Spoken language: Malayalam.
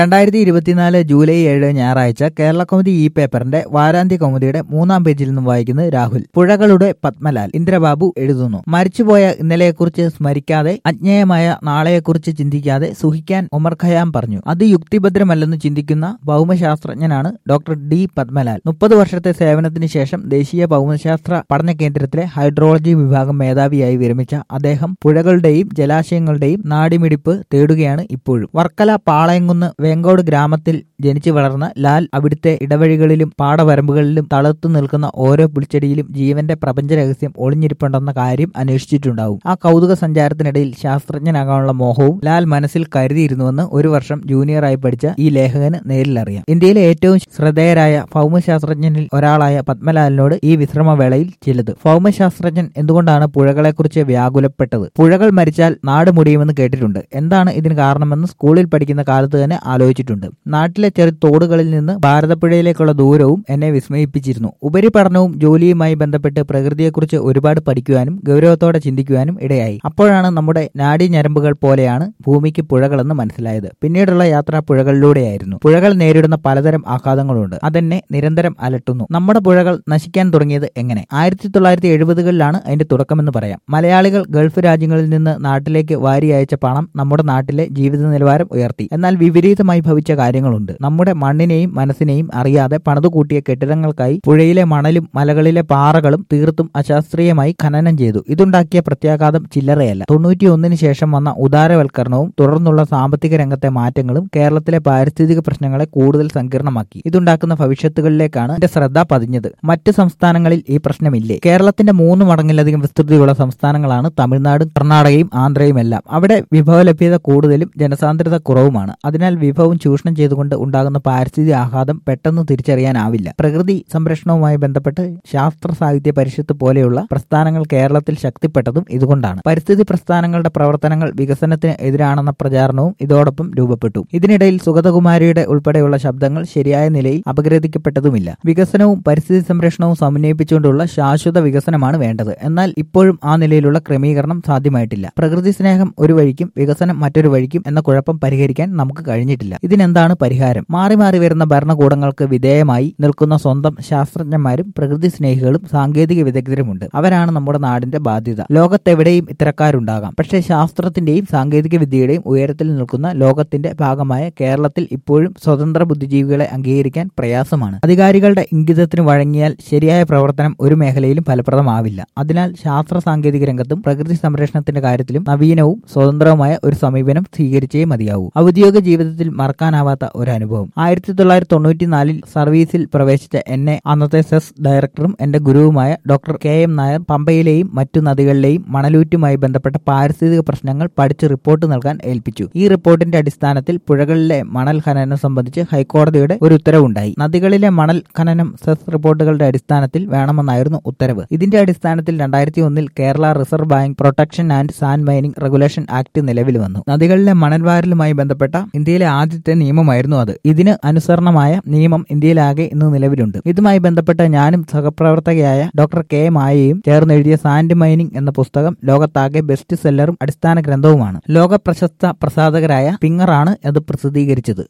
രണ്ടായിരത്തി ഇരുപത്തിനാല് ജൂലൈ ഏഴ് ഞായറാഴ്ച കേരള കൗമുദി ഇ പേപ്പറിന്റെ വാരാന്ത്യ കൗമുദിയുടെ മൂന്നാം പേജിൽ നിന്നും വായിക്കുന്നത് രാഹുൽ പുഴകളുടെ പത്മലാൽ ഇന്ദ്രബാബു എഴുതുന്നു മരിച്ചുപോയ ഇന്നലെയെക്കുറിച്ച് സ്മരിക്കാതെ അജ്ഞേയമായ നാളെയെക്കുറിച്ച് ചിന്തിക്കാതെ സുഹിക്കാൻ ഉമർ ഖയാം പറഞ്ഞു അത് യുക്തിഭദ്രമല്ലെന്ന് ചിന്തിക്കുന്ന ഭൗമശാസ്ത്രജ്ഞനാണ് ഡോക്ടർ ഡി പത്മലാൽ മുപ്പത് വർഷത്തെ സേവനത്തിന് ശേഷം ദേശീയ ഭൗമശാസ്ത്ര പഠന കേന്ദ്രത്തിലെ ഹൈഡ്രോളജി വിഭാഗം മേധാവിയായി വിരമിച്ച അദ്ദേഹം പുഴകളുടെയും ജലാശയങ്ങളുടെയും നാടിമിടിപ്പ് തേടുകയാണ് ഇപ്പോഴും വർക്കല പാളയംകുന്ന് വേങ്കോട് ഗ്രാമത്തിൽ ജനിച്ചു വളർന്ന ലാൽ അവിടുത്തെ ഇടവഴികളിലും പാടവരമ്പുകളിലും തളർത്തു നിൽക്കുന്ന ഓരോ പുൽച്ചെടിയിലും ജീവന്റെ പ്രപഞ്ച രഹസ്യം ഒളിഞ്ഞിരിപ്പുണ്ടെന്ന കാര്യം അന്വേഷിച്ചിട്ടുണ്ടാവും ആ കൗതുക സഞ്ചാരത്തിനിടയിൽ ശാസ്ത്രജ്ഞനാകാനുള്ള മോഹവും ലാൽ മനസ്സിൽ കരുതിയിരുന്നുവെന്ന് ഒരു വർഷം ജൂനിയറായി പഠിച്ച ഈ ലേഖകന് നേരിലറിയാം ഇന്ത്യയിലെ ഏറ്റവും ശ്രദ്ധേയരായ ഭൗമശാസ്ത്രജ്ഞനിൽ ഒരാളായ പത്മലാലിനോട് ഈ വിശ്രമവേളയിൽ ചിലത് ഭൗമശാസ്ത്രജ്ഞൻ എന്തുകൊണ്ടാണ് പുഴകളെക്കുറിച്ച് വ്യാകുലപ്പെട്ടത് പുഴകൾ മരിച്ചാൽ നാട് മുടിയുമെന്ന് കേട്ടിട്ടുണ്ട് എന്താണ് ഇതിന് കാരണമെന്ന് സ്കൂളിൽ പഠിക്കുന്ന കാലത്ത് തന്നെ ആലോചിച്ചിട്ടുണ്ട് നാട്ടിലെ ചെറു തോടുകളിൽ നിന്ന് ഭാരതപ്പുഴയിലേക്കുള്ള ദൂരവും എന്നെ വിസ്മയിപ്പിച്ചിരുന്നു ഉപരിപഠനവും ജോലിയുമായി ബന്ധപ്പെട്ട് പ്രകൃതിയെക്കുറിച്ച് ഒരുപാട് പഠിക്കുവാനും ഗൗരവത്തോടെ ചിന്തിക്കുവാനും ഇടയായി അപ്പോഴാണ് നമ്മുടെ നാഡി ഞരമ്പുകൾ പോലെയാണ് ഭൂമിക്ക് പുഴകളെന്ന് മനസ്സിലായത് പിന്നീടുള്ള യാത്ര പുഴകളിലൂടെയായിരുന്നു പുഴകൾ നേരിടുന്ന പലതരം ആഘാതങ്ങളുണ്ട് അതെന്നെ നിരന്തരം അലട്ടുന്നു നമ്മുടെ പുഴകൾ നശിക്കാൻ തുടങ്ങിയത് എങ്ങനെ ആയിരത്തി തൊള്ളായിരത്തി എഴുപതുകളിലാണ് അതിന്റെ തുടക്കമെന്ന് പറയാം മലയാളികൾ ഗൾഫ് രാജ്യങ്ങളിൽ നിന്ന് നാട്ടിലേക്ക് വാരി അയച്ച പണം നമ്മുടെ നാട്ടിലെ ജീവിത നിലവാരം ഉയർത്തി എന്നാൽ വിപരീതമായി ഭവിച്ച കാര്യങ്ങളുണ്ട് നമ്മുടെ മണ്ണിനെയും മനസ്സിനെയും അറിയാതെ പണിതുകൂട്ടിയ കെട്ടിടങ്ങൾക്കായി പുഴയിലെ മണലും മലകളിലെ പാറകളും തീർത്തും അശാസ്ത്രീയമായി ഖനനം ചെയ്തു ഇതുണ്ടാക്കിയ പ്രത്യാഘാതം ചില്ലറയല്ല തൊണ്ണൂറ്റിയൊന്നിന് ശേഷം വന്ന ഉദാരവൽക്കരണവും തുടർന്നുള്ള സാമ്പത്തിക രംഗത്തെ മാറ്റങ്ങളും കേരളത്തിലെ പാരിസ്ഥിതിക പ്രശ്നങ്ങളെ കൂടുതൽ സങ്കീർണമാക്കി ഇതുണ്ടാക്കുന്ന ഭവിഷ്യത്തുകളിലേക്കാണ് എന്റെ ശ്രദ്ധ പതിഞ്ഞത് മറ്റ് സംസ്ഥാനങ്ങളിൽ ഈ പ്രശ്നമില്ലേ കേരളത്തിന്റെ മൂന്ന് മടങ്ങിലധികം വിസ്തൃതിയുള്ള സംസ്ഥാനങ്ങളാണ് തമിഴ്നാടും കർണാടകയും ആന്ധ്രയും എല്ലാം അവിടെ വിഭവ ലഭ്യത കൂടുതലും ജനസാന്ദ്രത കുറവുമാണ് അതിനാൽ വിഭവം ചൂഷണം ചെയ്തുകൊണ്ട് ഉണ്ടാകുന്ന പാരിസ്ഥിതിക ആഘാതം പെട്ടെന്ന് തിരിച്ചറിയാനാവില്ല പ്രകൃതി സംരക്ഷണവുമായി ബന്ധപ്പെട്ട് ശാസ്ത്ര സാഹിത്യ പരിഷത്ത് പോലെയുള്ള പ്രസ്ഥാനങ്ങൾ കേരളത്തിൽ ശക്തിപ്പെട്ടതും ഇതുകൊണ്ടാണ് പരിസ്ഥിതി പ്രസ്ഥാനങ്ങളുടെ പ്രവർത്തനങ്ങൾ വികസനത്തിന് എതിരാണെന്ന പ്രചാരണവും ഇതോടൊപ്പം രൂപപ്പെട്ടു ഇതിനിടയിൽ സുഗതകുമാരിയുടെ ഉൾപ്പെടെയുള്ള ശബ്ദങ്ങൾ ശരിയായ നിലയിൽ അപഗ്രഥിക്കപ്പെട്ടതുമില്ല വികസനവും പരിസ്ഥിതി സംരക്ഷണവും സമന്വയിപ്പിച്ചുകൊണ്ടുള്ള ശാശ്വത വികസനമാണ് വേണ്ടത് എന്നാൽ ഇപ്പോഴും ആ നിലയിലുള്ള ക്രമീകരണം സാധ്യമായിട്ടില്ല പ്രകൃതി സ്നേഹം ഒരു വഴിക്കും വികസനം മറ്റൊരു വഴിക്കും എന്ന കുഴപ്പം പരിഹരിക്കാൻ നമുക്ക് കഴിഞ്ഞിട്ടില്ല ഇതിനെന്താണ് പരിഹാരം മാറി മാറി വരുന്ന ഭരണകൂടങ്ങൾക്ക് വിധേയമായി നിൽക്കുന്ന സ്വന്തം ശാസ്ത്രജ്ഞന്മാരും പ്രകൃതി സ്നേഹികളും സാങ്കേതിക വിദഗ്ധരുമുണ്ട് അവരാണ് നമ്മുടെ നാടിന്റെ ബാധ്യത ലോകത്തെവിടെയും ഇത്തരക്കാരുണ്ടാകാം പക്ഷേ ശാസ്ത്രത്തിന്റെയും സാങ്കേതിക വിദ്യയുടെയും ഉയരത്തിൽ നിൽക്കുന്ന ലോകത്തിന്റെ ഭാഗമായ കേരളത്തിൽ ഇപ്പോഴും സ്വതന്ത്ര ബുദ്ധിജീവികളെ അംഗീകരിക്കാൻ പ്രയാസമാണ് അധികാരികളുടെ ഇംഗിതത്തിന് വഴങ്ങിയാൽ ശരിയായ പ്രവർത്തനം ഒരു മേഖലയിലും ഫലപ്രദമാവില്ല അതിനാൽ ശാസ്ത്ര സാങ്കേതിക രംഗത്തും പ്രകൃതി സംരക്ഷണത്തിന്റെ കാര്യത്തിലും നവീനവും സ്വതന്ത്രവുമായ ഒരു സമീപനം സ്വീകരിച്ചേ മതിയാവൂ ഔദ്യോഗിക ജീവിതത്തിൽ മറക്കാനാവാത്ത ഒരു അനുഭവം ആയിരത്തി തൊള്ളായിരത്തി തൊണ്ണൂറ്റിനാലിൽ സർവീസിൽ പ്രവേശിച്ച എന്നെ അന്നത്തെ സെസ് ഡയറക്ടറും എന്റെ ഗുരുവുമായ ഡോക്ടർ കെ എം നായർ പമ്പയിലെയും മറ്റു നദികളിലെയും മണലൂറ്റുമായി ബന്ധപ്പെട്ട പാരിസ്ഥിതിക പ്രശ്നങ്ങൾ പഠിച്ച് റിപ്പോർട്ട് നൽകാൻ ഏൽപ്പിച്ചു ഈ റിപ്പോർട്ടിന്റെ അടിസ്ഥാനത്തിൽ പുഴകളിലെ മണൽ ഖനനം സംബന്ധിച്ച് ഹൈക്കോടതിയുടെ ഒരു ഉത്തരവുണ്ടായി നദികളിലെ മണൽ ഖനനം സെസ് റിപ്പോർട്ടുകളുടെ അടിസ്ഥാനത്തിൽ വേണമെന്നായിരുന്നു ഉത്തരവ് ഇതിന്റെ അടിസ്ഥാനത്തിൽ രണ്ടായിരത്തി ഒന്നിൽ Kerala reserve bank protection and sand mining regulation act നിലവിൽ വന്നു നദികളിലെ മണൽവാരലുമായി ബന്ധപ്പെട്ട ഇന്ത്യയിലെ ആദ്യത്തെ നിയമമായിരുന്നു അത് ഇതിന് അനുസരണമായ നിയമം ഇന്ത്യയിലാകെ ഇന്ന് നിലവിലുണ്ട് ഇതുമായി ബന്ധപ്പെട്ട് ഞാനും സഹപ്രവർത്തകയായ ഡോക്ടർ കെ മായയും ചേർന്നെഴുതിയ സാൻഡ് മൈനിംഗ് എന്ന പുസ്തകം ലോകത്താകെ ബെസ്റ്റ് സെല്ലറും അടിസ്ഥാന ഗ്രന്ഥവുമാണ് ലോക പ്രശസ്ത പ്രസാധകരായ പിങ്ങറാണ് അത് പ്രസിദ്ധീകരിച്ചത്